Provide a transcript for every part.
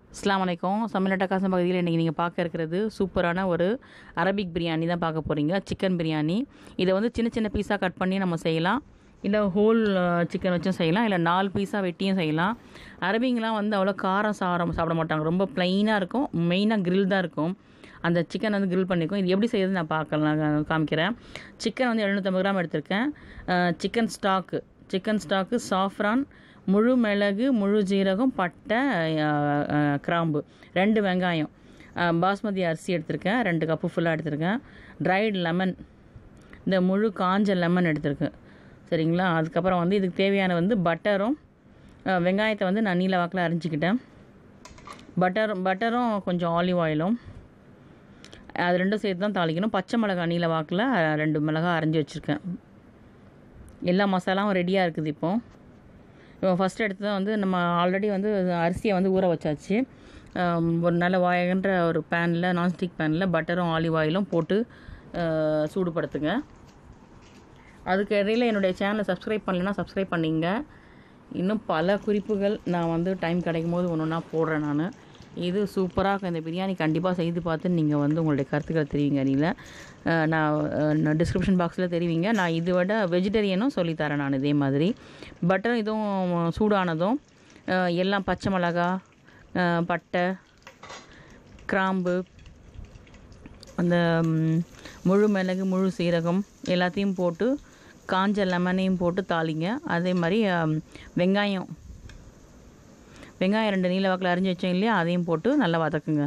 அஸ்லாம் வலைக்கம் சமையல் காசம் பகுதியில் இன்றைக்கி நீங்கள் பார்க்க இருக்கிறது சூப்பரான ஒரு அரபிக் பிரியாணி தான் பார்க்க போகிறீங்க சிக்கன் பிரியாணி இதை வந்து சின்ன சின்ன பீஸாக கட் பண்ணி நம்ம செய்யலாம் இல்லை ஹோல் சிக்கன் வச்சும் செய்யலாம் இல்லை நாலு பீஸாக வெட்டியும் செய்யலாம் அரபிங்கெலாம் வந்து அவ்வளோ காரம் சாரம் சாப்பிட மாட்டாங்க ரொம்ப ப்ளைனாக இருக்கும் மெயினாக grill தான் இருக்கும் அந்த சிக்கன் வந்து grill பண்ணிக்கும் இது எப்படி செய்யறது நான் பார்க்கலாம் நான் காமிக்கிறேன் சிக்கன் வந்து எழுநூற்றம்பது கிராம் எடுத்திருக்கேன் chicken stock chicken stock saffron முழு மிளகு முழு ஜீரகம் பட்டை அஹ், அஹ், கிராம்பு ரெண்டு வெங்காயம் அஹ், பாஸ்மதி அரிசி எடுத்திருக்கேன் ரெண்டு கப்பு ஃபுல்லாக எடுத்திருக்கேன் ட்ரைடு லெமன் இந்த முழு காஞ்ச லெமன் எடுத்திருக்கேன் சரிங்களா அதுக்கப்புறம் வந்து இதுக்கு தேவையான வந்து பட்டரும் அஹ், வெங்காயத்தை வந்து நான் நீல வாக்கில் அரிஞ்சிக்கிட்டேன் பட்டர் பட்டரும் கொஞ்சம் ஆலிவ் ஆயிலும் அது ரெண்டும் சேர்த்து தான் தாளிக்கணும் பச்சை மிளகாய் நீல வாக்கில் ரெண்டு மிளகாய் அரைஞ்சி வச்சுருக்கேன் எல்லா மசாலாவும் ரெடியாக இருக்குது இப்போ இப்போ ஃபஸ்ட் எடுத்து வந்து நம்ம ஆல்ரெடி வந்து அரிசியை வந்து ஊற வச்சாச்சு ஆம், ஒரு நல்ல வாயகன்ற ஒரு பேனில் நான்ஸ்டிக் பேனில் பட்டரும் ஆலிவ் ஆயிலும் போட்டு அஹ், சூடுபடுத்துங்க அதுக்கு இடையில் என்னுடைய சேனலை சப்ஸ்கிரைப் பண்ணலைன்னா சப்ஸ்கிரைப் பண்ணிங்க இன்னும் பல குறிப்புகள் நான் வந்து டைம் கிடைக்கும் போது ஒன்று ஒன்றா போடுறேன் நான் இது சூப்பராக இருக்கும் இந்த பிரியாணி கண்டிப்பாக செய்து பார்த்து நீங்கள் வந்து உங்களுடைய கருத்துக்களை தெரிவிங்க அணியில் நான் டிஸ்கிரிப்ஷன் பாக்ஸில் தெரிவிங்க நான் இதை விட வெஜிடேரியனும் சொல்லித்தரேன் நான் இதே மாதிரி பட்டர் இதுவும் சூடானதும் அஹ், எல்லாம் பச்சை மிளகா அஹ், பட்டை கிராம்பு அந்த ம், முழு மிளகு முழு சீரகம் எல்லாத்தையும் போட்டு காஞ்ச லெமனையும் போட்டு தாளிங்க அதே மாதிரி அம், வெங்காயம் வெங்காயம் ரெண்டு நீல வாக்கில் அரிஞ்சு வச்சோம் இல்லையா அதையும் போட்டு நல்லா வதக்குங்க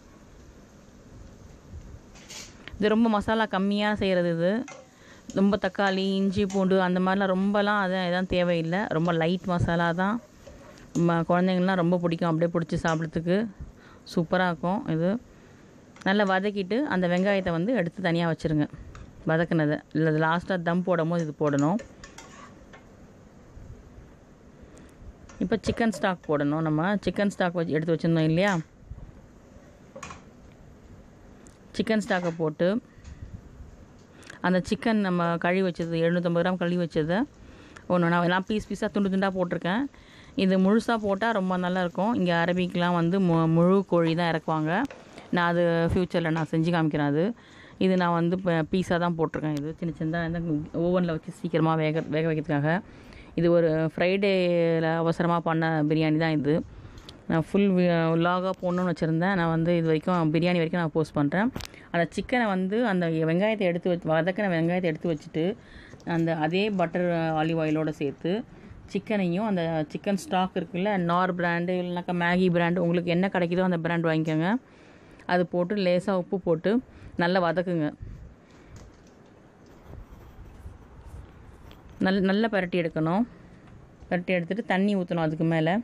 இது ரொம்ப மசாலா கம்மியாக செய்கிறது இது ரொம்ப தக்காளி இஞ்சி பூண்டு அந்த மாதிரிலாம் ரொம்பலாம் அதான் இதான் தேவையில்லை ரொம்ப லைட் மசாலா தான் ம- குழந்தைங்கள்லாம் ரொம்ப பிடிக்கும் அப்படியே பிடிச்சி சாப்பிட்றதுக்கு சூப்பராக இருக்கும் இது நல்லா வதக்கிட்டு அந்த வெங்காயத்தை வந்து எடுத்து தனியாக வச்சுருங்க வதக்குனதை இல்லை லாஸ்ட்டாக தம் போடும் போது இது போடணும் இப்போ சிக்கன் ஸ்டாக் போடணும் நம்ம சிக்கன் ஸ்டாக் வச்சு எடுத்து வச்சுருந்தோம் இல்லையா சிக்கன் ஸ்டாக்கை போட்டு அந்த சிக்கன் நம்ம கழுவி வச்சது எழுநூற்றம்பது கிராம் கழுவி வச்சதை ஒன்று நான் நான் பீஸ் பீஸாக துண்டு துண்டாக போட்டிருக்கேன் இது முழுசாக போட்டால் ரொம்ப நல்லாயிருக்கும் இங்கே அரபிக்கெலாம் வந்து மு முழு கோழி தான் இறக்குவாங்க நான் அது ஃப்யூச்சரில் நான் செஞ்சு காமிக்கிறேன் அது இது நான் வந்து இப்போ பீஸாக தான் போட்டிருக்கேன் இது சின்ன சின்னதாக ஓவனில் வச்சு சீக்கிரமாக வேக வேக வைக்கிறதுக்காக இது ஒரு ஃப்ரைடேயில் அவசரமாக பண்ண பிரியாணி தான் இது நான் ஃபுல் லாகாக போடணும்னு வச்சுருந்தேன் நான் வந்து இது வரைக்கும் பிரியாணி வரைக்கும் நான் போஸ்ட் பண்ணுறேன் அந்த சிக்கனை வந்து அந்த வெங்காயத்தை எடுத்து வச்சு வதக்கின வெங்காயத்தை எடுத்து வச்சுட்டு அந்த அதே பட்டர் ஆலிவ் ஆயிலோடு சேர்த்து சிக்கனையும் அந்த சிக்கன் ஸ்டாக் இருக்குல்ல நார் பிராண்டு இல்லைனாக்கா மேகி பிராண்டு உங்களுக்கு என்ன கிடைக்குதோ அந்த பிராண்ட் வாங்கிக்கோங்க அது போட்டு லேசாக உப்பு போட்டு நல்லா வதக்குங்க நல் நல்லா பரட்டி எடுக்கணும் பரட்டி எடுத்துட்டு தண்ணி ஊற்றணும் அதுக்கு மேலே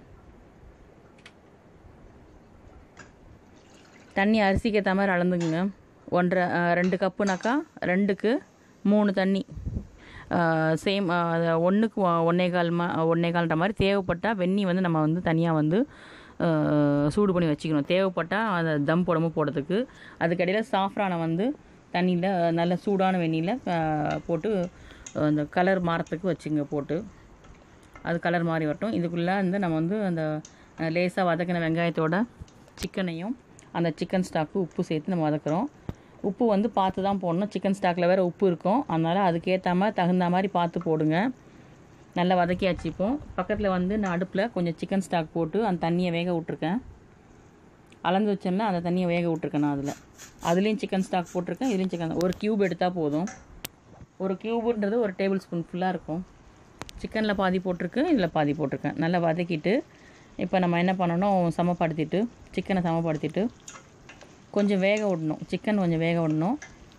தண்ணி அரிசிக்கு ஏற்ற மாதிரி அளந்துக்குங்க ஒன்றரை அஹ், ரெண்டு கப்புனாக்கா ரெண்டுக்கு மூணு தண்ணி சேம் ஒன்றுக்கு ஒன்றே கால் மா ஒன்றே கால்ன்ற மாதிரி தேவைப்பட்டால் வெந்நி வந்து நம்ம வந்து தனியாக வந்து அஹ், சூடு பண்ணி வச்சுக்கணும் தேவைப்பட்டால் அதை தம் போடாமல் போடுறதுக்கு அதுக்கடையில் சாஃப்ரானை வந்து தண்ணியில் நல்ல சூடான வெந்நியில் போட்டு அந்த கலர் மாறத்துக்கு வச்சுங்க போட்டு அது கலர் மாறி வரட்டும் இதுக்குள்ளே வந்து நம்ம வந்து அந்த லேசாக வதக்கின வெங்காயத்தோட சிக்கனையும் அந்த சிக்கன் ஸ்டாக்கு உப்பு சேர்த்து நம்ம வதக்குறோம் உப்பு வந்து பார்த்து தான் போடணும் சிக்கன் ஸ்டாக்கில் வேறு உப்பு இருக்கும் அதனால் அதுக்கேற்ற மாதிரி தகுந்த மாதிரி பார்த்து போடுங்க நல்லா வதக்கியாச்சு இப்போ பக்கத்தில் வந்து நான் அடுப்பில் கொஞ்சம் சிக்கன் ஸ்டாக் போட்டு அந்த தண்ணியை வேக விட்ருக்கேன் அளந்து வச்சேன்னா அந்த தண்ணியை வேக விட்ருக்கேன் நான் அதில் அதுலேயும் சிக்கன் ஸ்டாக் போட்டிருக்கேன் இதுலேயும் சிக்கன் ஒரு க்யூப் எடுத்தால் போதும் ஒரு க்யூபுன்றது ஒரு டேபிள் ஸ்பூன் ஃபுல்லாக இருக்கும் சிக்கனில் பாதி போட்டிருக்கு இதில் பாதி போட்டிருக்கேன் நல்லா வதக்கிட்டு இப்போ நம்ம என்ன பண்ணணும் சமப்படுத்திட்டு சிக்கனை சமப்படுத்திட்டு கொஞ்சம் வேக விடணும் சிக்கன் கொஞ்சம் வேக விடணும்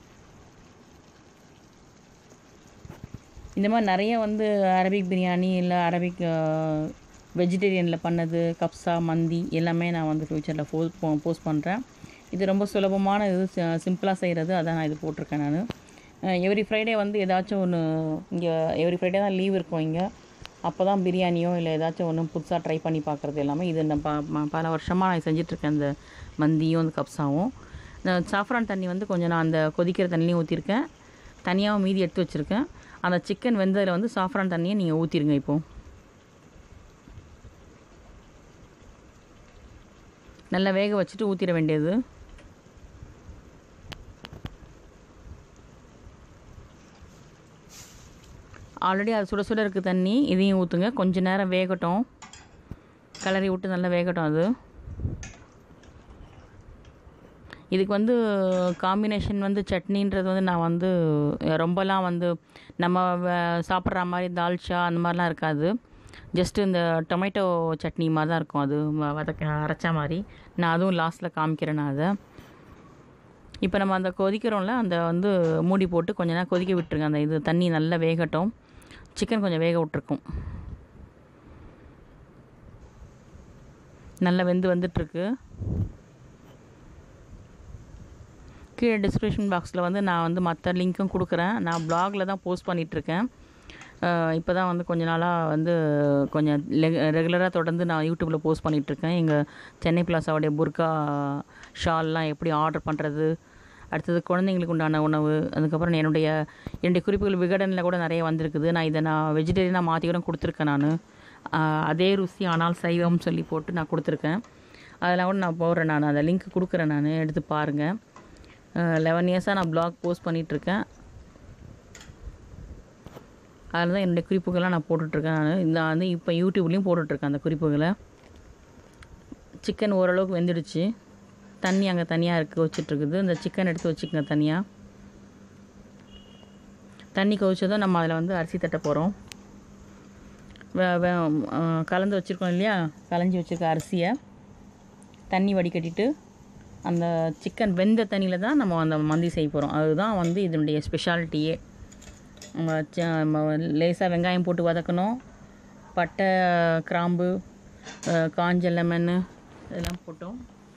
இந்த மாதிரி நிறைய வந்து அரபிக் பிரியாணி இல்லை அரபிக் வெஜிடேரியனில் பண்ணது கப்ஸா மந்தி எல்லாமே நான் வந்து ஃப்யூச்சரில் போ போஸ்ட் பண்ணுறேன் இது ரொம்ப சுலபமான இது சிம்பிளாக செய்கிறது அதான் நான் இது போட்டிருக்கேன் நான் எவ்ரி ஃப்ரைடே வந்து ஏதாச்சும் ஒன்று இங்கே எவ்ரி ஃப்ரைடே தான் லீவ் இருக்கும் இங்கே அப்போ தான் பிரியாணியோ இல்லை ஏதாச்சும் ஒன்று புதுசாக ட்ரை பண்ணி பார்க்குறது எல்லாமே இது நான் ப ம- பல வருஷமாக நான் செஞ்சிட்ருக்கேன் அந்த மந்தியும் அந்த கப்ஸாவும் இந்த சாஃப்ரான் தண்ணி வந்து கொஞ்சம் நான் அந்த கொதிக்கிற தண்ணிலையும் ஊற்றிருக்கேன் தனியாகவும் மீதி எடுத்து வச்சுருக்கேன் அந்த சிக்கன் வெந்ததில் வந்து சாஃப்ரான் தண்ணியை நீங்கள் ஊற்றிருங்க இப்போது நல்லா வேக வச்சுட்டு ஊற்றிட வேண்டியது ஆல்ரெடி அது சுட சுட இருக்குது தண்ணி இதையும் ஊற்றுங்க கொஞ்ச நேரம் வேகட்டும் கிளறி விட்டு நல்லா வேகட்டும் அது இதுக்கு வந்து காம்பினேஷன் வந்து சட்னின்றது வந்து நான் வந்து ரொம்பலாம் வந்து நம்ம வ- சாப்பிட்ற மாதிரி தால்ச்சா அந்த மாதிரிலாம் இருக்காது ஜஸ்ட்டு இந்த டொமேட்டோ சட்னி மாதிரி தான் இருக்கும் அது வ- வதக்க அரைச்ச மாதிரி நான் அதுவும் லாஸ்ட்டில் காமிக்கிறேன் நான் அதை இப்போ நம்ம அந்த கொதிக்கிறோம்ல அந்த வந்து மூடி போட்டு கொஞ்ச நேரம் கொதிக்க விட்டுருங்க அந்த இது தண்ணி நல்லா வேகட்டும் சிக்கன் கொஞ்சம் வேக விட்ருக்கும் நல்லா வெந்து வந்துட்டுருக்கு கீழே டிஸ்கிரிப்ஷன் பாக்ஸில் வந்து நான் வந்து மற்ற லிங்க்கும் கொடுக்குறேன் நான் ப்ளாகில் தான் போஸ்ட் பண்ணிகிட்ருக்கேன் இப்போ தான் வந்து கொஞ்ச நாளாக வந்து கொஞ்சம் ரெகுலராக தொடர்ந்து நான் யூடியூப்பில் போஸ்ட் பண்ணிகிட்ருக்கேன் எங்கள் சென்னை பிளாஸாவுடைய புர்கா ஷால்லாம் எப்படி ஆர்டர் பண்ணுறது அடுத்தது குழந்தைங்களுக்கு உண்டான உணவு அதுக்கப்புறம் என்னுடைய என்னுடைய குறிப்புகள் விகடனில் கூட நிறைய வந்திருக்குது நான் இதை நான் வெஜிடேரியனாக மாற்றி கூட கொடுத்துருக்கேன் நான் அதே ருசி ஆனால் சைவம் சொல்லி போட்டு நான் கொடுத்துருக்கேன் அதெல்லாம் கூட நான் போடுறேன் நான் அந்த லிங்க் கொடுக்குறேன் நான் எடுத்து பாருங்கள் லெவன் இயர்ஸாக நான் ப்ளாக் போஸ்ட் பண்ணிகிட்ருக்கேன் அதில் தான் என்னுடைய குறிப்புகள்லாம் நான் போட்டுட்ருக்கேன் நான் இந்த வந்து இப்போ யூடியூப்லேயும் போட்டுட்ருக்கேன் அந்த குறிப்புகளை சிக்கன் ஓரளவுக்கு வெந்துடுச்சு தண்ணி அங்கே தனியாக இருக்குது வச்சிட்ருக்குது இந்த சிக்கன் எடுத்து வச்சுக்கோங்க தனியாக தண்ணி கொதிச்சதும் நம்ம அதில் வந்து அரிசி தட்ட போகிறோம் கலந்து வச்சுருக்கோம் இல்லையா கலைஞ்சி வச்சுருக்க அரிசியை தண்ணி வடிகட்டிட்டு அந்த சிக்கன் வெந்த தண்ணியில் தான் நம்ம அந்த மந்தி செய்ய போகிறோம் அதுதான் வந்து இதனுடைய ஸ்பெஷாலிட்டியே லேசாக வெங்காயம் போட்டு வதக்கணும் பட்டை கிராம்பு அஹ், காஞ்ச லெமனு இதெல்லாம் போட்டோம்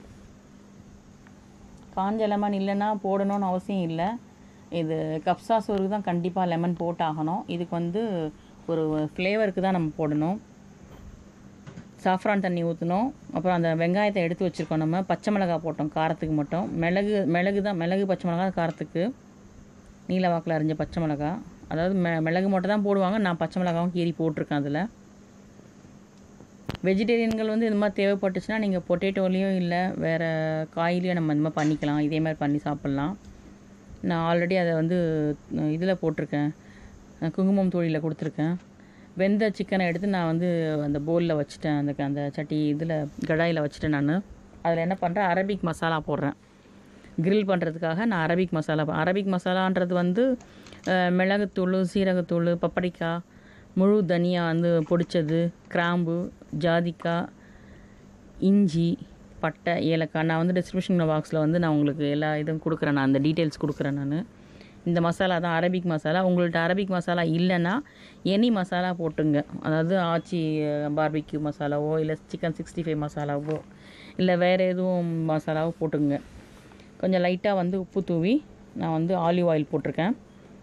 காஞ்ச லெமன் இல்லைன்னா போடணும்னு அவசியம் இல்லை இது கப்சா சோறுக்கு தான் கண்டிப்பாக லெமன் போட்டாகணும் இதுக்கு வந்து ஒரு ஃப்ளேவருக்கு தான் நம்ம போடணும் சாஃப்ரான் தண்ணி ஊற்றணும் அப்புறம் அந்த வெங்காயத்தை எடுத்து வச்சுருக்கோம் நம்ம பச்சை மிளகாய் போட்டோம் காரத்துக்கு மட்டும் மிளகு மிளகு தான் மிளகு பச்சை மிளகாய் காரத்துக்கு நீல வாக்கில் அரிஞ்ச பச்சை மிளகாய் அதாவது மெ மிளகு மட்டும் தான் போடுவாங்க நான் பச்சை மிளகாவும் கீறி போட்டிருக்கேன் அதில் வெஜிடேரியன்கள் வந்து இது மாதிரி தேவைப்பட்டுச்சுன்னா நீங்கள் பொட்டேட்டோலேயும் இல்லை வேறு காயிலையும் நம்ம இந்த மாதிரி பண்ணிக்கலாம் இதே மாதிரி பண்ணி சாப்பிட்லாம் நான் ஆல்ரெடி அதை வந்து இதில் போட்டிருக்கேன் அஹ் குங்குமம் தூளியில் கொடுத்துருக்கேன் வெந்த சிக்கனை எடுத்து நான் வந்து அந்த பவுலில் வச்சுட்டேன் அந்த அந்த சட்டி இதில் கடாயில் வச்சுட்டேன் நான் அதில் என்ன பண்ணுறேன் அரபிக் மசாலா போடுறேன் grill பண்ணுறதுக்காக நான் அரபிக் மசாலா அரபிக் மசாலான்றது வந்து அஹ், மிளகுத்தூள் சீரகத்தூள் பப்படிக்காய் முழு தனியா வந்து பொடிச்சது கிராம்பு ஜாதிக்காய் இஞ்சி பட்டை ஏலக்காய் நான் வந்து டிஸ்கிரிப்ஷன் பாக்ஸில் வந்து நான் உங்களுக்கு எல்லா இதுவும் கொடுக்குறேன் நான் அந்த டீட்டெயில்ஸ் கொடுக்குறேன் நான் இந்த மசாலா தான் அரபிக் மசாலா உங்கள்ட்ட அரபிக் மசாலா இல்லைன்னா எனி மசாலா போட்டுங்க அதாவது ஆச்சி பார்பிக்யூ மசாலாவோ இல்லை சிக்கன் சிக்ஸ்டி ஃபைவ் மசாலாவோ இல்லை வேறு எதுவும் மசாலாவோ போட்டுங்க கொஞ்சம் லைட்டாக வந்து உப்பு தூவி நான் வந்து ஆலிவ் ஆயில் போட்டிருக்கேன்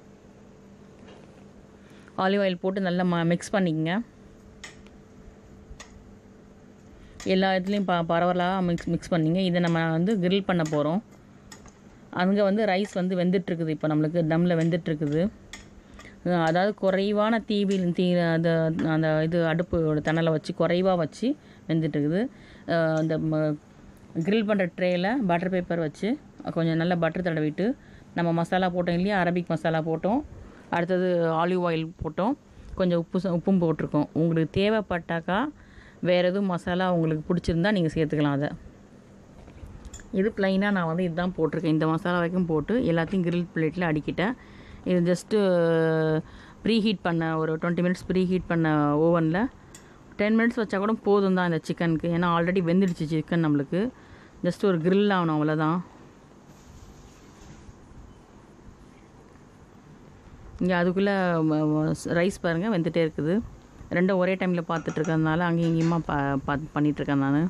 ஆலிவ் ஆயில் போட்டு நல்லா ம மிக்ஸ் பண்ணிக்கங்க எல்லா இதுலேயும் ப பரவலாக மிக்ஸ் மிக்ஸ் பண்ணிங்க இதை நம்ம வந்து grill பண்ண போகிறோம் அங்கே வந்து ரைஸ் வந்து வெந்துட்டுருக்குது இப்போ நம்மளுக்கு தம்மில் வெந்துட்டுருக்குது அஹ் அதாவது குறைவான தீவில் தீ அந்த அந்த இது அடுப்போட தணலை வச்சு குறைவாக வச்சு வெந்துட்டுருக்குது அஹ் அந்த grill பண்ணுற ட்ரேயில் பட்டர் பேப்பர் வச்சு கொஞ்சம் நல்லா பட்டர் தடவிட்டு நம்ம மசாலா போட்டோம் இல்லையா அரபிக் மசாலா போட்டோம் அடுத்தது ஆலிவ் ஆயில் போட்டோம் கொஞ்சம் உப்பு ச- உப்பும் போட்டிருக்கோம் உங்களுக்கு தேவைப்பட்டாக்கா வேறு எதுவும் மசாலா உங்களுக்கு பிடிச்சிருந்தா நீங்கள் சேர்த்துக்கலாம் அதை இது ப்ளைனாக நான் வந்து இதுதான் போட்டிருக்கேன் இந்த மசாலா வரைக்கும் போட்டு எல்லாத்தையும் grill பிளேட்டில் அடிக்கிட்டேன் இது ஜஸ்ட்டு ப்ரீ ஹீட் பண்ண ஒரு டுவெண்ட்டி மினிட்ஸ் ப்ரீ ஹீட் பண்ண ஓவனில் டென் மினிட்ஸ் வச்சா கூட போதும் தான் இந்த சிக்கனுக்கு ஏன்னா ஆல்ரெடி வெந்துடுச்சு சிக்கன் நம்மளுக்கு ஜஸ்ட் ஒரு grill ஆகணும் அவ்வளோதான் இங்கே அதுக்குள்ளே ரைஸ் பாருங்கள் வெந்துட்டே இருக்குது ரெண்டும் ஒரே டைமில் பார்த்துட்டு இருக்கிறதுனால அங்கேயும் இங்கேயுமா பா பார்த்து பண்ணிகிட்ருக்கேன் நான்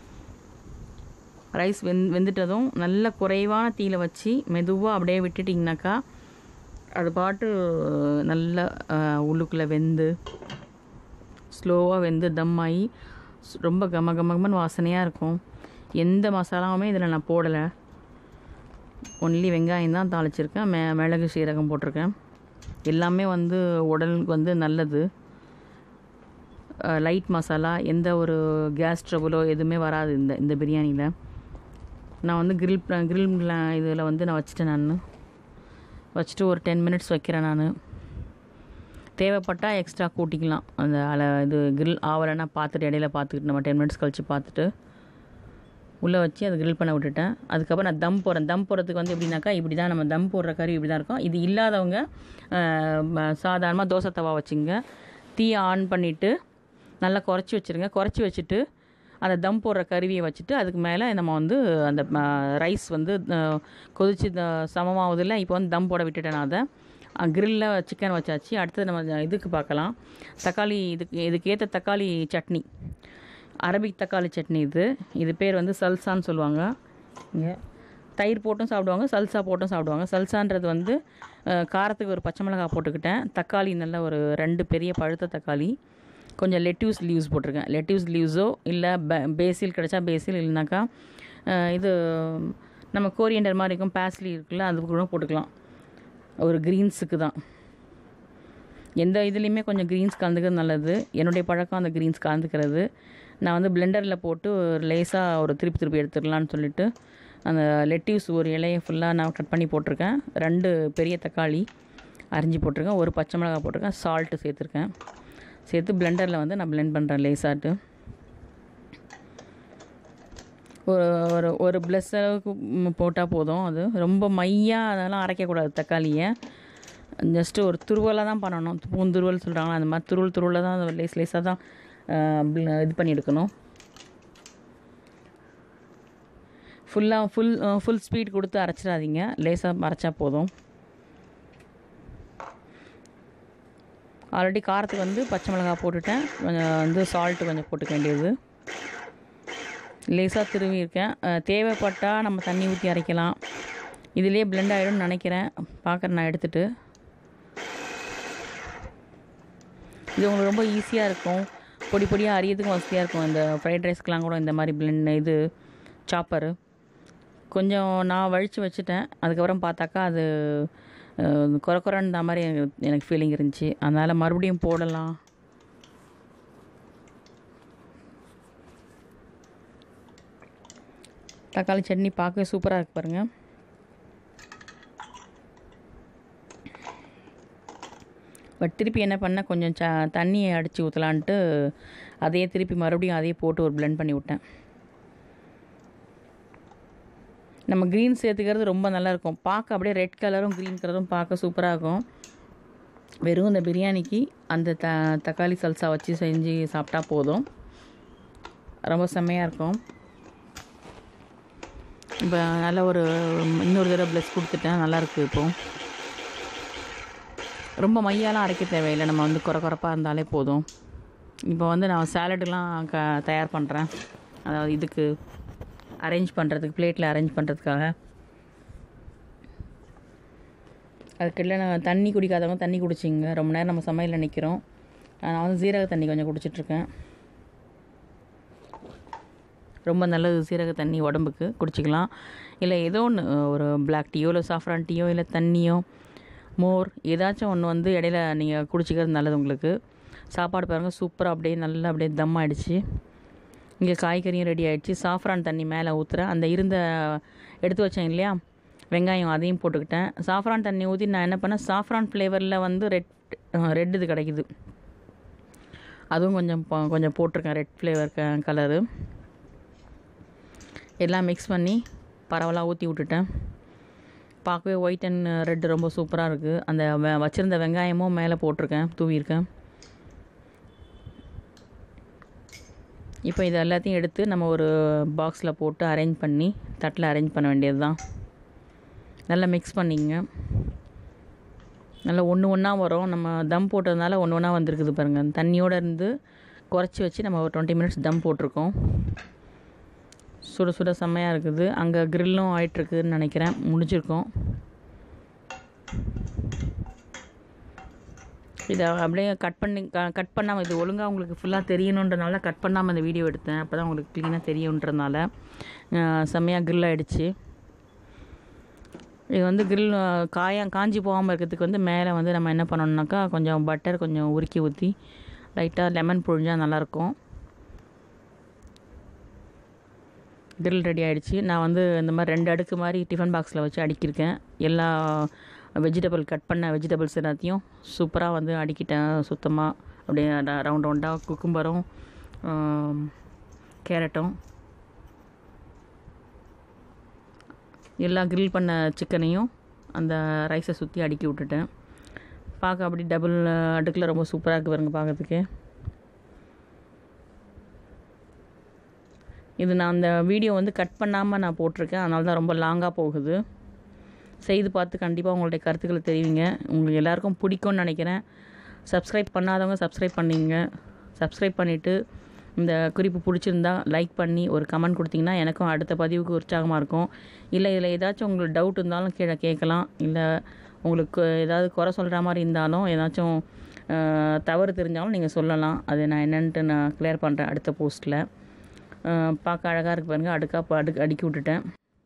ரைஸ் வெந் வெந்துட்டதும் நல்ல குறைவான தீயில வச்சு மெதுவாக அப்படியே விட்டுட்டிங்கனாக்கா அது பாட்டு நல்ல உள்ளுக்குள்ளே வெந்து ஸ்லோவாக வெந்து தம் ஆகி ஸ்- ரொம்ப கம கம கமன்னு வாசனையாக இருக்கும் எந்த மசாலாவுமே இதில் நான் போடலை ஒன்லி வெங்காயம் தான் தாளிச்சிருக்கேன் மெ மிளகு சீரகம் போட்டிருக்கேன் எல்லாமே வந்து உடலுக்கு வந்து நல்லது லைட் மசாலா எந்த ஒரு கேஸ் ட்ரபுளோ எதுவுமே வராது இந்த இந்த பிரியாணியில் நான் வந்து கிரில் கிரில் இதில் வந்து நான் வச்சுட்டேன் நான் வச்சுட்டு ஒரு டென் மினிட்ஸ் வைக்கிறேன் நான் தேவைப்பட்டால் எக்ஸ்ட்ரா கூட்டிக்கலாம் அந்த அல இது கிரில் ஆவலைன்னா பார்த்துட்டு இடையில பார்த்துக்கிட்டு நம்ம டென் மினிட்ஸ் கழித்து பார்த்துட்டு உள்ளே வச்சு அதை கிரில் பண்ண விட்டுட்டேன் அதுக்கப்புறம் நான் தம் போடுறேன் தம் போடுறதுக்கு வந்து எப்படின்னாக்கா இப்படி தான் நம்ம தம் போடுற கறி இப்படி தான் இருக்கும் இது இல்லாதவங்க சாதாரணமாக தோசை தவா வச்சுங்க தீயை ஆன் பண்ணிவிட்டு நல்லா குறைச்சி வச்சுருங்க குறைச்சி வச்சுட்டு அந்த தம் போடுற கருவியை வச்சுட்டு அதுக்கு மேலே நம்ம வந்து அந்த ரைஸ் வந்து அஹ், கொதிச்சு த- சமமாகுதில்ல இப்போ வந்து தம் போட விட்டுட்டேன் நான் அதை கிரில்லில் சிக்கன் வச்சாச்சு அடுத்தது நம்ம இதுக்கு பார்க்கலாம் தக்காளி இதுக்கு இதுக்கு ஏற்ற தக்காளி சட்னி அரபிக் தக்காளி சட்னி இது இது பேர் வந்து சல்சான்னு சொல்லுவாங்க இங்கே தயிர் போட்டும் சாப்பிடுவாங்க சல்சா போட்டும் சாப்பிடுவாங்க சல்சான்றது வந்து அஹ், காரத்துக்கு ஒரு பச்சை மிளகாய் போட்டுக்கிட்டேன் தக்காளி நல்ல ஒரு ரெண்டு பெரிய பழுத்த தக்காளி கொஞ்சம் லெட்யூஸ் லீவ்ஸ் போட்டிருக்கேன் லெட்யூஸ் லீவ்ஸோ இல்லை பேசில் கிடைச்சா பேசில் இல்லைனாக்கா அஹ், இது நம்ம கோரியண்டர் மாதிரி இருக்கும் பேஸ்லி இருக்குல்ல அது கூட போட்டுக்கலாம் ஒரு க்ரீன்ஸுக்கு தான் எந்த இதுலேயுமே கொஞ்சம் க்ரீன்ஸ் கலந்துக்கிறது நல்லது என்னுடைய பழக்கம் அந்த க்ரீன்ஸ் கலந்துக்கிறது நான் வந்து பிளெண்டரில் போட்டு ஒரு லேசாக ஒரு திருப்பி திருப்பி எடுத்துடலான்னு சொல்லிட்டு அந்த லெட்டிவ்ஸ் ஒரு இலையை ஃபுல்லாக நான் கட் பண்ணி போட்டிருக்கேன் ரெண்டு பெரிய தக்காளி அரிஞ்சு போட்டிருக்கேன் ஒரு பச்சை மிளகாய் போட்டிருக்கேன் சால்ட்டு சேர்த்துருக்கேன் சேர்த்து பிளெண்டரில் வந்து நான் பிளெண்ட் பண்ணுறேன் லேசாட்டு ஒரு ஒரு ஒரு ப்ளஸ் அளவுக்கு போட்டால் போதும் அது ரொம்ப மையாக அதெல்லாம் அரைக்கக்கூடாது தக்காளியை ஜஸ்ட்டு ஒரு துருவலாக தான் பண்ணணும் பூந்துருவல் சொல்கிறாங்களா அந்த மாதிரி துருவல் துருவலாக தான் அது லேஸ் லேஸாக தான் அஹ், bl- இது பண்ணி எடுக்கணும் ஃபுல்லாக ஃபுல் ஃபுல் ஸ்பீட் கொடுத்து அரைச்சிடாதீங்க லேசாக அரைச்சா போதும் ஆல்ரெடி காரத்துக்கு வந்து பச்சை மிளகாய் போட்டுட்டேன் கொஞ்சம் வந்து சால்ட்டு கொஞ்சம் போட்டுக்க வேண்டியது லேசாக திருவி இருக்கேன் அஹ், தேவைப்பட்டால் நம்ம தண்ணி ஊற்றி அரைக்கலாம் இதுலேயே blend ஆகிடும்னு நினைக்கிறேன் பார்க்குறேன் நான் எடுத்துகிட்டு இது உங்களுக்கு ரொம்ப ஈஸியாக இருக்கும் பொடி பொடியாக அரியதுக்கும் வசதியாக இருக்கும் இந்த ஃப்ரைட் ரைஸ்க்கெலாம் கூட இந்த மாதிரி blend இது சாப்பரு கொஞ்சம் நான் வழித்து வச்சுட்டேன் அதுக்கப்புறம் பார்த்தாக்கா அது அஹ், குறை குறைந்த மாதிரி எனக்கு எனக்கு ஃபீலிங் இருந்துச்சு அதனால் மறுபடியும் போடலாம் தக்காளி சட்னி பார்க்கவே சூப்பராக இருக்கு பாருங்கள் பட் திருப்பி என்ன பண்ணேன் கொஞ்சம் ச தண்ணியை அடித்து ஊற்றலான்ட்டு அதையே திருப்பி மறுபடியும் அதையே போட்டு ஒரு blend பண்ணி விட்டேன் நம்ம க்ரீன் சேர்த்துக்கிறது ரொம்ப நல்லா இருக்கும் பார்க்க அப்படியே ரெட் கலரும் க்ரீன் கலரும் பார்க்க சூப்பராக இருக்கும் வெறும் இந்த பிரியாணிக்கு அந்த த தக்காளி சல்சா வச்சு செஞ்சு சாப்பிட்டா போதும் ரொம்ப செம்மையாக இருக்கும் இப்போ நல்ல ஒரு இன்னொரு தடவை ப்ளஸ் கொடுத்துட்டேன் நல்லாயிருக்கு இப்போது ரொம்ப மையாலாம் அரைக்க தேவையில்லை நம்ம வந்து குறை குறைப்பாக இருந்தாலே போதும் இப்போ வந்து நான் சேலடுலாம் க தயார் பண்ணுறேன் அதாவது இதுக்கு அரேஞ்ச் பண்ணுறதுக்கு பிளேட்டில் அரேஞ்ச் பண்ணுறதுக்காக அதுக்கு நான் தண்ணி குடிக்காதவங்க தண்ணி குடிச்சிங்க ரொம்ப நேரம் நம்ம சமையலில் நிற்கிறோம் நான் வந்து ஜீரக தண்ணி கொஞ்சம் குடிச்சிட்ருக்கேன் ரொம்ப நல்லது சீரக தண்ணி உடம்புக்கு குடிச்சிக்கலாம் இல்லை ஏதோ ஒன்று ஒரு பிளாக் டீயோ இல்லை சாஃப்ரான் டீயோ இல்லை தண்ணியோ மோர் ஏதாச்சும் ஒன்று வந்து இடையில நீங்கள் குடிச்சிக்கிறது நல்லது உங்களுக்கு சாப்பாடு பாருங்கள் சூப்பராக அப்படியே நல்லா அப்படியே தம் ஆயிடுச்சு இங்கே காய்கறியும் ரெடி ஆயிடுச்சு சாஃப்ரான் தண்ணி மேலே ஊற்றுறேன் அந்த இருந்த எடுத்து வச்சேன் இல்லையா வெங்காயம் அதையும் போட்டுக்கிட்டேன் சாஃப்ரான் தண்ணி ஊற்றி நான் என்ன பண்ணேன் சாஃப்ரான் ஃப்ளேவரில் வந்து ரெட் ரெட் இது கிடைக்குது அதுவும் கொஞ்சம் ப- கொஞ்சம் போட்டிருக்கேன் ரெட் ஃப்ளேவர் க கலரு எல்லாம் மிக்ஸ் பண்ணி பரவலாக ஊற்றி விட்டுட்டேன் பார்க்கவே ஒயிட் அண்ட் ரெட் ரொம்ப சூப்பராக இருக்குது அந்த வெ- வச்சிருந்த வெங்காயமும் மேலே போட்டிருக்கேன் தூவியிருக்கேன் இப்போ இது எல்லாத்தையும் எடுத்து நம்ம ஒரு பாக்ஸில் போட்டு அரேஞ்ச் பண்ணி தட்டில் அரேஞ்ச் பண்ண வேண்டியது தான் நல்லா மிக்ஸ் பண்ணிங்க நல்லா ஒன்று ஒன்றா வரும் நம்ம தம் போட்டதுனால ஒன்று ஒன்றா வந்திருக்குது பாருங்கள் தண்ணியோடு இருந்து குறைச்சி வச்சு நம்ம ஒரு டுவெண்ட்டி மினிட்ஸ் தம் போட்டிருக்கோம் சுட சுட செம்மையாக இருக்குது அங்கே க்ரில்லும் ஆயிட்டுருக்குன்னு நினைக்கிறேன் முடிஞ்சிருக்கோம் இதை அப்படியே கட் பண்ணி க கட் பண்ணாமல் இது ஒழுங்காக உங்களுக்கு ஃபுல்லாக தெரியணுன்றனால கட் பண்ணாமல் இந்த வீடியோ எடுத்தேன் அப்போ தான் உங்களுக்கு க்ளீனாக தெரியுன்றனால அஹ், செம்மையாக grill ஆயிடுச்சு இது வந்து grill காயா காஞ்சி போகாமல் இருக்கிறதுக்கு வந்து மேலே வந்து நம்ம என்ன பண்ணணும்னாக்கா கொஞ்சம் பட்டர் கொஞ்சம் உருக்கி ஊற்றி லைட்டாக லெமன் புழிஞ்சால் நல்லாயிருக்கும் கிரில் ரெடி ஆகிடுச்சு நான் வந்து இந்த மாதிரி ரெண்டு அடுக்கு மாதிரி டிஃபன் பாக்ஸில் வச்சு அடுக்கியிருக்கேன் எல்லா வெஜிடபிள் கட் பண்ண வெஜிடபிள்ஸ் எல்லாத்தையும் சூப்பராக வந்து அடுக்கிட்டேன் சுத்தமாக அப்படியே ரவுண்ட் ரவுண்டாக குக்கும்பரும் கேரட்டும் எல்லா கிரில் பண்ண சிக்கனையும் அந்த ரைஸை சுற்றி அடுக்கி விட்டுட்டேன் பார்க்க அப்படி டபுள் அடுக்கில் ரொம்ப சூப்பராக இருக்குது பாருங்க பார்க்கறதுக்கு இது நான் அந்த வீடியோ வந்து கட் பண்ணாமல் நான் போட்டிருக்கேன் அதனால தான் ரொம்ப லாங்காக போகுது செய்து பார்த்து கண்டிப்பாக உங்களுடைய கருத்துக்களை தெரிவிங்க உங்களுக்கு எல்லாருக்கும் பிடிக்கும்னு நினைக்கிறேன் சப்ஸ்கிரைப் பண்ணாதவங்க சப்ஸ்கிரைப் பண்ணிங்க சப்ஸ்கிரைப் பண்ணிவிட்டு இந்த குறிப்பு பிடிச்சிருந்தா லைக் பண்ணி ஒரு கமெண்ட் கொடுத்தீங்கன்னா எனக்கும் அடுத்த பதிவுக்கு உற்சாகமாக இருக்கும் இல்லை இதில் ஏதாச்சும் உங்களுக்கு டவுட் இருந்தாலும் கீழே கேட்கலாம் இல்லை உங்களுக்கு ஏதாவது குறை சொல்கிற மாதிரி இருந்தாலும் ஏதாச்சும் அஹ், தவறு தெரிஞ்சாலும் நீங்கள் சொல்லலாம் அது நான் என்னன்ட்டு நான் கிளியர் பண்ணுறேன் அடுத்த போஸ்ட்டில் பார்க்க அழகாக இருக்கு பாருங்கள் அடுக்கா அடுக்கு அடுக்கி விட்டுட்டேன்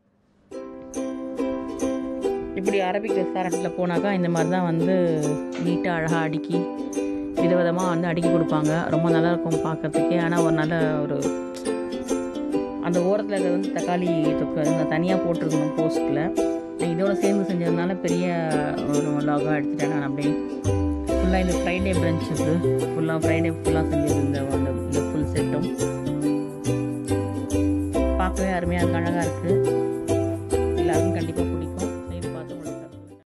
இப்படி அரபிக் ரெஸ்டாரண்ட்டில் போனாக்கா இந்த மாதிரி தான் வந்து நீட்டாக அழகாக அடுக்கி விதவிதமாக வந்து அடுக்கி கொடுப்பாங்க ரொம்ப நல்லா இருக்கும் பார்க்கறதுக்கே ஆனால் ஒரு நல்ல ஒரு அந்த ஓரத்தில் இருக்கிறது வந்து தக்காளி தொக்கு நான் தனியாக போட்டிருக்கணும் போஸ்ட்டில் இதோட சேர்ந்து செஞ்சதுனால பெரிய ஒரு லாகாக எடுத்துட்டேன் நான் அப்படியே ஃபுல்லாக இந்த ஃப்ரைடே பிரஞ்ச் இது ஃபுல்லாக ஃப்ரைடே ஃபுல்லாக செஞ்சது இந்த இந்த ஃபுல் செட்டும் பார்க்கவே அருமையாக இருக்கு அழகாக இருக்குது